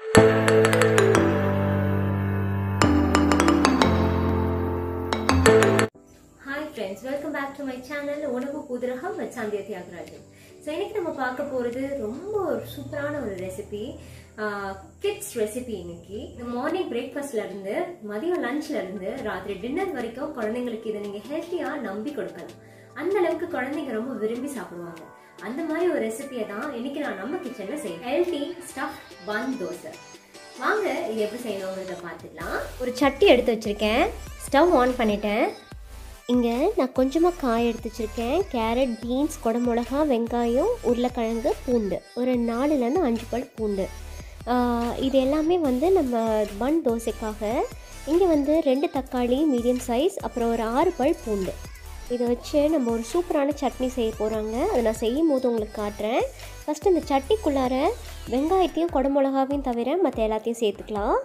Hi friends welcome back to my channel Unavu Puthiragam with Sandhya Thiagarajan so இன்னைக்கு நம்ம பார்க்க போகிறது ரொம்ப ஒரு சூப்பரான ஒரு ரெசிபி கிட்ஸ் ரெசிபி இன்னைக்கு மார்னிங் பிரேக்ஃபாஸ்ட்ல இருந்து மதியம் லஞ்ச்ல இருந்து ராத்திரி டின்னர் வரைக்கும் குழந்தைங்களுக்கு இதை நீங்க ஹெல்த்தியா நம்பி கொடுக்கலாம் அந்த அளவுக்கு குழந்தைங்க ரொம்ப விரும்பி சாப்பிடுவாங்க அந்த மாதிரி ஒரு ரெசிபியை தான் இன்னைக்கு நான் நம்ம கிச்சன்ல செய்யணும் ஹெல்த்தி ஸ்டஃப் பன் தோசை வாங்க இது எப்படி செய்யணுங்கிறத பார்த்துக்கலாம் ஒரு சட்டி எடுத்து வச்சிருக்கேன் ஸ்டவ் ஆன் பண்ணிட்டேன் இங்கே நான் கொஞ்சமாக காய் எடுத்து வச்சுருக்கேன் கேரட் பீன்ஸ் குடமிளகா வெங்காயம் உருளைக்கிழங்கு பூண்டு ஒரு நாலுலேருந்து அஞ்சு பல் பூண்டு ஆஹ் இது எல்லாமே வந்து நம்ம பன் தோசைக்காக இங்கே வந்து ரெண்டு தக்காளி மீடியம் சைஸ் அப்புறம் ஒரு ஆறு பல் பூண்டு இதை வச்சு நம்ம ஒரு சூப்பரான சட்னி செய்ய போகிறாங்க அதை நான் செய்யும் போது உங்களுக்கு காட்டுறேன் ஃபஸ்ட்டு இந்த சட்டிக்குள்ளார வெங்காயத்தையும் குடமிளகாவையும் தவிர மற்ற எல்லாத்தையும் சேர்த்துக்கலாம்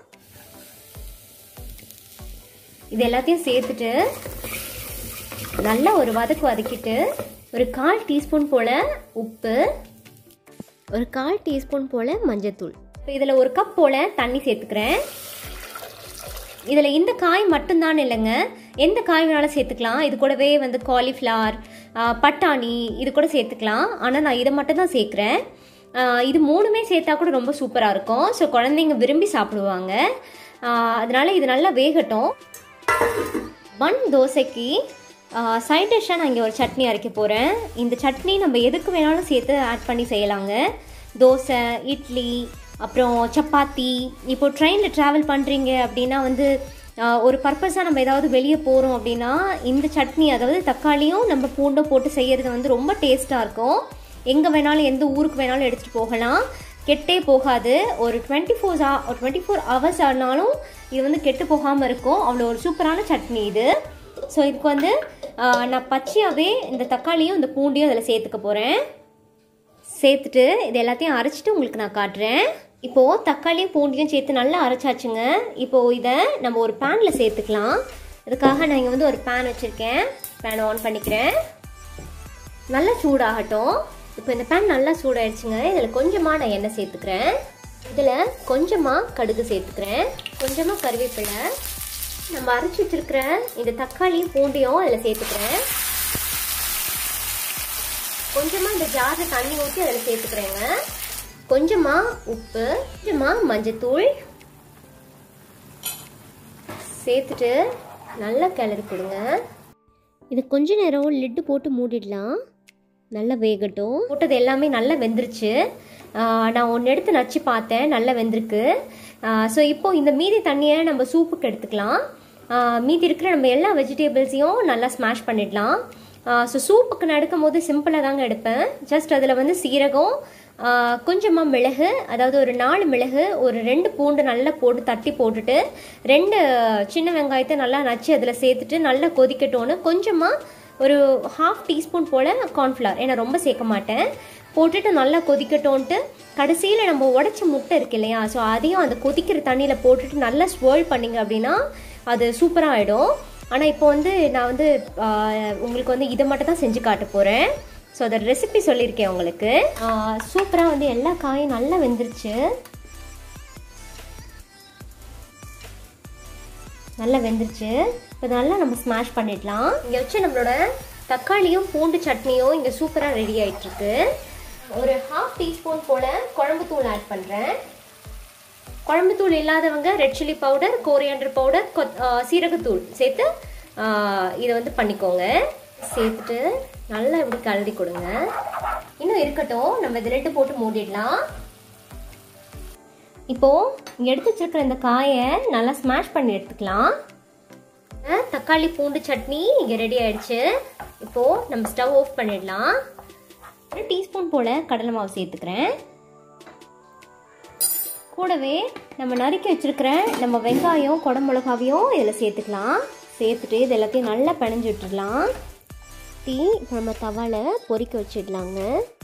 இது எல்லாத்தையும் சேர்த்துட்டு நல்லா ஒரு வதக்கு வதக்கிட்டு ஒரு கால் டீஸ்பூன் போல உப்பு ஒரு கால் டீஸ்பூன் போல் மஞ்சத்தூள் இப்போ இதில் ஒரு கப் போல தண்ணி சேர்த்துக்கிறேன் இதில் இந்த காய் மட்டும்தான் இல்லைங்க எந்த காய் வேணாலும் சேர்த்துக்கலாம் இது கூடவே வந்து காலிஃப்ளவர் பட்டாணி இது கூட சேர்த்துக்கலாம் ஆனால் நான் இதை மட்டும் தான் சேர்க்குறேன் ஆஹ் இது மூணுமே சேர்த்தா கூட ரொம்ப சூப்பராக இருக்கும் ஸோ குழந்தைங்க விரும்பி சாப்பிடுவாங்க ஆஹ் அதனால இது நல்லா வேகட்டும் பன் தோசைக்கு சைட் டிஷ்ஷாக நான் இங்கே ஒரு சட்னி அரைக்க போகிறேன் இந்த சட்னி நம்ம எதுக்கு வேணாலும் சேர்த்து ஆட் பண்ணி செய்யலாங்க தோசை இட்லி அப்புறம் சப்பாத்தி இப்போ ட்ரெயினில் ட்ராவல் பண்ணுறீங்க அப்படின்னா வந்து ஆஹ், ஒரு பர்பஸாக நம்ம ஏதாவது வெளியே போகிறோம் அப்படின்னா இந்த சட்னி அதாவது தக்காளியும் நம்ம பூண்டும் போட்டு செய்கிறது வந்து ரொம்ப டேஸ்ட்டாக இருக்கும் எங்கே வேணாலும் எந்த ஊருக்கு வேணாலும் எடுத்துகிட்டு போகலாம் கெட்டே போகாது ஒரு டுவெண்ட்டி ஃபோர் ஒரு டுவெண்ட்டி ஃபோர் ஹவர்ஸ் ஆனாலும் இது வந்து கெட்டு போகாமல் இருக்கும் அவ்வளோ ஒரு சூப்பரான சட்னி இது ஸோ இதுக்கு வந்து ஆஹ், நான் பச்சையாகவே இந்த தக்காளியும் இந்த பூண்டையும் அதில் சேர்த்துக்க போகிறேன் சேர்த்துட்டு இது எல்லாத்தையும் அரைச்சிட்டு உங்களுக்கு நான் காட்டுறேன் இப்போது தக்காளியும் பூண்டியும் சேர்த்து நல்லா அரைச்சாச்சுங்க இப்போது இதை நம்ம ஒரு பேனில் சேர்த்துக்கலாம் அதுக்காக நான் இங்கே வந்து ஒரு பேன் வச்சுருக்கேன் பேன் ஆன் பண்ணிக்கிறேன் நல்லா சூடாகட்டும் இப்போ இந்த பேன் நல்லா சூடாயிடுச்சுங்க இதில் கொஞ்சமாக நான் எண்ணெய் சேர்த்துக்கிறேன் இதில் கொஞ்சமாக கடுகு சேர்த்துக்கிறேன் கொஞ்சமாக கருவேப்பிலை நம்ம அரைச்சி வச்சிருக்கிற இந்த தக்காளியும் பூண்டையும் அதில் சேர்த்துக்கிறேன் கொஞ்சமாக இந்த ஜாரில் தண்ணி ஊற்றி அதில் சேர்த்துக்கிறேங்க கொஞ்சமாக உப்பு கொஞ்சமாக மஞ்சத்தூள் சேர்த்துட்டு நல்லா கிளறி கொடுங்க இது கொஞ்ச நேரம் லிட்டு போட்டு மூடிடலாம் நல்லா வேகட்டும் போட்டது எல்லாமே நல்லா வெந்துருச்சு ஆஹ் நான் ஒன்று எடுத்து நச்சு பார்த்தேன் நல்லா வெந்திருக்கு ஸோ இப்போ இந்த மீதி தண்ணியை நம்ம சூப்புக்கு எடுத்துக்கலாம் ஆஹ் மீதி இருக்கிற நம்ம எல்லா வெஜிடபிள்ஸையும் நல்லா ஸ்மாஷ் பண்ணிடலாம் ஸோ சூப்புக்கு நான் எடுக்கும் போது சிம்பிளாக தாங்க எடுப்பேன் ஜஸ்ட் அதில் வந்து சீரகம் ஆஹ் கொஞ்சமாக மிளகு அதாவது ஒரு நாலு மிளகு ஒரு ரெண்டு பூண்டு நல்லா போட்டு தட்டி போட்டுட்டு ரெண்டு சின்ன வெங்காயத்தை நல்லா நச்சு அதில் சேர்த்துட்டு நல்லா கொதிக்கட்டும்னு கொஞ்சமாக ஒரு ஹாஃப் டீஸ்பூன் போல் கார்ன்ஃப்ளவர் ஏன்னா ரொம்ப சேர்க்க மாட்டேன் போட்டுட்டு நல்லா கொதிக்கட்டும்ன்ட்டு கடைசியில் நம்ம உடச்ச முட்டை இருக்கு இல்லையா ஸோ அதையும் அந்த கொதிக்கிற தண்ணியில் போட்டுட்டு நல்லா ஸ்வேர்ல் பண்ணிங்க அப்படின்னா அது சூப்பராக ஆகிடும் ஆனால் இப்போ வந்து நான் வந்து ஆஹ், உங்களுக்கு வந்து இதை மட்டும் தான் செஞ்சு காட்ட போகிறேன் ஸோ அதோட ரெசிபி சொல்லியிருக்கேன் உங்களுக்கு சூப்பராக வந்து எல்லா காயும் நல்லா வெந்துருச்சு நல்லா வெந்துருச்சு இப்போ நல்லா நம்ம ஸ்மாஷ் பண்ணிடலாம் இங்கே வச்சு நம்மளோட தக்காளியும் பூண்டு சட்னியும் இங்கே சூப்பராக ரெடி ஆயிட்டிருக்கு ஒரு ஹாஃப் டீஸ்பூன் போல் குழம்பு தூள் ஆட் பண்ணுறேன் குழம்பு தூள் இல்லாதவங்க red chilli powder coriander powder கொத் ஆ, சீரகத்தூள் சேர்த்து ஆ, இதை வந்து பண்ணிக்கோங்க சேர்த்துட்டு நல்லா இப்படி கலரி கொடுங்க இன்னும் இருக்கட்டும் நம்ம இது ரெண்டு போட்டு மூடிடலாம் இப்போ இங்க எடுத்து வச்சிருக்கிற இந்த காயை நல்லா ஸ்மாஷ் பண்ணி எடுத்துக்கலாம் அஹ், தக்காளி பூண்டு சட்னி இங்க ரெடி ஆயிடுச்சு இப்போ நம்ம ஸ்டவ் ஆஃப் பண்ணிடலாம் ஒரு டீஸ்பூன் போல கடலை மாவு சேர்த்துக்கிறேன் கூடவே நம்ம நறுக்கி வச்சிருக்கிற நம்ம வெங்காயம் குடமிளகாவையும் இதில் சேர்த்துக்கலாம் சேர்த்துட்டு இது எல்லாத்தையும் நல்லா பிணைஞ்சு விட்டுடலாம் டீ நம்ம தவாவில் பொரிக்க வச்சிடலாங்க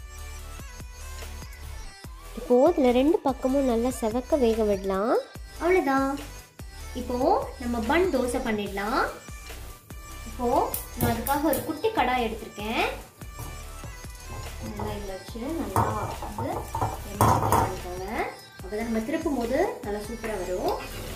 இப்போது இதில் ரெண்டு பக்கமும் நல்லா செவக்க வேக விடலாம் அவ்வளோதான் இப்போ நம்ம பன் தோசை பண்ணிடலாம் இப்போ நான் அதுக்காக ஒரு குட்டி கடாய் எடுத்திருக்கேன் நல்லா இதில் வச்சு நல்லா வந்து எண்ணெய் apply பண்ணிக்கோங்க அப்பதான் நம்ம திருப்பும் போது நல்லா சூப்பரா வரும்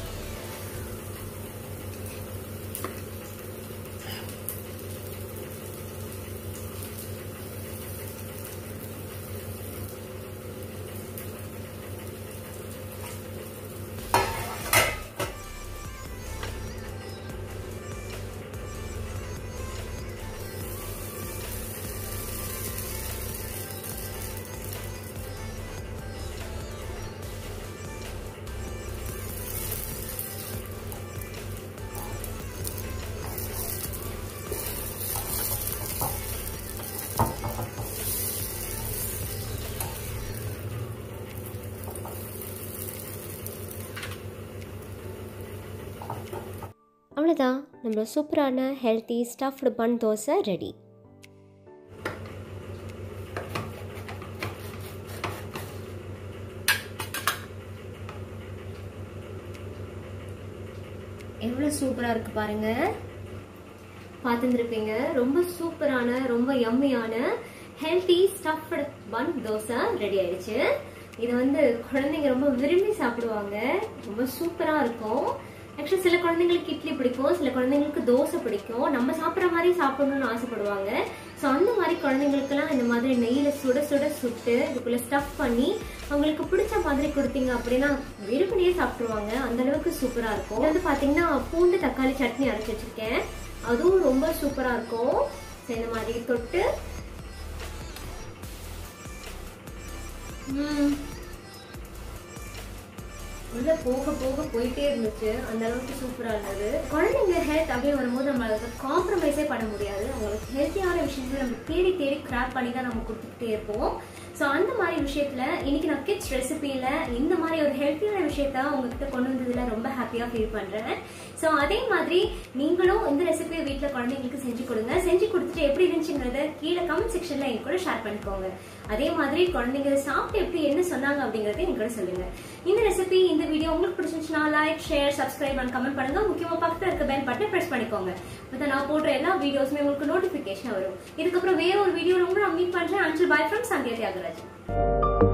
அவ்வளோதான் நம்மளோட சூப்பரான healthy stuffed bun dosa ready எவ்வளவு சூப்பரா இருக்கு பாருங்க பார்த்துருப்பீங்க ரொம்ப சூப்பரான ரொம்ப யம்மியான healthy stuffed bun dosa ready ஆயிடுச்சு இது வந்து குழந்தைங்க ரொம்ப விரும்பி சாப்பிடுவாங்க ரொம்ப சூப்பரா இருக்கும் ஆக்சுவலி சில குழந்தைங்களுக்கு இட்லி பிடிக்கும் சில குழந்தைங்களுக்கு தோசை பிடிக்கும் நம்ம சாப்பிட்ற மாதிரி சாப்பிடணும்னு ஆசைப்படுவாங்க ஸோ அந்த மாதிரி குழந்தைங்களுக்கெல்லாம் இந்த மாதிரி நெய்யில சுட சுட சுட்டு இதுக்குள்ள ஸ்டஃப் பண்ணி அவங்களுக்கு பிடிச்ச மாதிரி கொடுத்தீங்க அப்படின்னா விரும்பினே சாப்பிடுவாங்க அந்த அளவுக்கு சூப்பரா இருக்கும் இது வந்து பாத்தீங்கன்னா பூண்டு தக்காளி சட்னி அரைச்சி வச்சிருக்கேன் அதுவும் ரொம்ப சூப்பரா இருக்கும் ஸோ இந்த மாதிரி தொட்டு ம். உள்ள போக போக போயிட்டே இருந்துச்சு அந்த அளவுக்கு சூப்பரா இருந்தது குழந்தைங்க ஹெல்த் அப்படியே வரும்போது நம்மளுக்கு காம்ப்ரமைஸே பண்ண முடியாது அவங்களுக்கு ஹெல்த்தியான விஷயங்களை நம்ம தேடி தேடி கிராப் பண்ணி தான் நம்ம கொடுத்துக்கிட்டே இருப்போம் ஸோ அந்த மாதிரி விஷயத்துல இன்னைக்கு நான் கிட்ஸ் ரெசிபியில இந்த மாதிரி ஒரு ஹெல்த்தியான விஷயத்த உங்ககிட்ட கொண்டு வந்ததுல ரொம்ப ஹாப்பியா ஃபீல் பண்றேன் ஸோ அதே மாதிரி நீங்களும் இந்த ரெசிபியை வீட்டில் குழந்தைங்களுக்கு செஞ்சு கொடுங்க செஞ்சு கொடுத்துட்டு எப்படி இருந்துச்சுங்கிறத கீழே கமெண்ட் செக்ஷன்ல என் கூட ஷேர் பண்ணிக்கோங்க அதே மாதிரி குழந்தைங்க இதை சாப்பிட்டு எப்படி என்ன சொன்னாங்க அப்படிங்கறத என் கூட சொல்லுங்க இந்த ரெசிபி இந்த வீடியோ உங்களுக்கு பிடிச்சிருந்துச்சுன்னா like share subscribe and comment பண்ணுங்க முக்கியமா பக்கத்துல இருக்க பெல் பட்டனை பிரஸ் பண்ணிக்கோங்க அப்போ நான் போடுற எல்லா வீடியோஸுமே உங்களுக்கு நோட்டிபிகேஷன் வரும் இதுக்கப்புறம் வேற ஒரு வீடியோல உங்களை நான் மீட் பண்றேன் until bye from Sandhya Thiagarajan